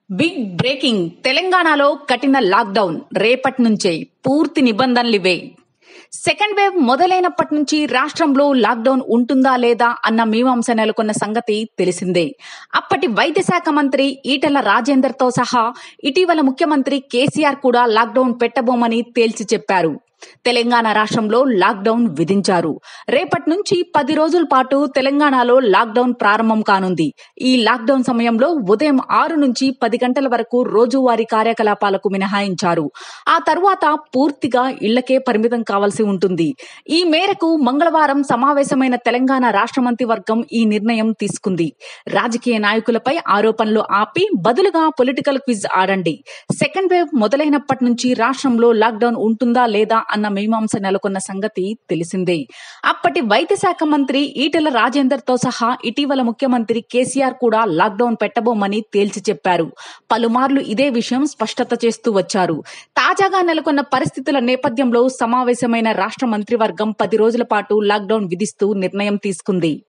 big breaking తెలంగాణలో కఠిన lockdown రేపటి నుంచే పూర్తి నిబంధనలివే సెకండ్ వేవ్ మొదలైనప్పటి నుంచి రాష్ట్రంలో లాక్డౌన్ ఉంటుందా లేదా అన్న మీమాంస నెలకొన్న సంగతి తెలిసిందే అప్పటి వైద్య శాఖ మంత్రి ఈటల రాజేందర్ తో సహా ఇటీవల ముఖ్యమంత్రి కేసీఆర్ కూడా లాక్డౌన్ పెట్టబోమని తేల్చి చెప్పారు తెలంగాణ రాష్ట్రంలో లాక్డౌన్ విధించారు రేపటి నుంచి పది రోజుల పాటు తెలంగాణలో లాక్డౌన్ ప్రారంభం కానుంది ఈ లాక్డౌన్ సమయంలో ఉదయం ఆరు నుంచి పది గంటల వరకు రోజువారీ కార్యకలాపాలకు మినహాయించారు ఆ తరువాత పూర్తిగా ఇళ్లకే పరిమితం కావాల్సి ఉంటుంది ఈ మేరకు మంగళవారం సమావేశమైన తెలంగాణ రాష్ట్ర మంత్రివర్గం ఈ నిర్ణయం తీసుకుంది రాజకీయ నాయకులపై ఆరోపణలు ఆపి బదులుగా పొలిటికల్ క్విజ్ ఆడండి సెకండ్ వేవ్ మొదలైనప్పటి నుంచి రాష్ట్రంలో లాక్డౌన్ ఉంటుందా లేదా అన్న మీమాంస నెలకొన్న సంగతి తెలిసిందే అప్పటి వైద్య శాఖ మంత్రి ఈటెల రాజేందర్ తో సహా ఇటీవల ముఖ్యమంత్రి కేసీఆర్ కూడా లాక్డౌన్ పెట్టబోమని తేల్చి చెప్పారు పలుమార్లు ఇదే విషయం స్పష్టత చేస్తూ వచ్చారు తాజాగా నెలకొన్న పరిస్థితుల నేపథ్యంలో సమావేశమైన రాష్ట్ర మంత్రివర్గం పది రోజుల పాటు లాక్డౌన్ విధిస్తూ నిర్ణయం తీసుకుంది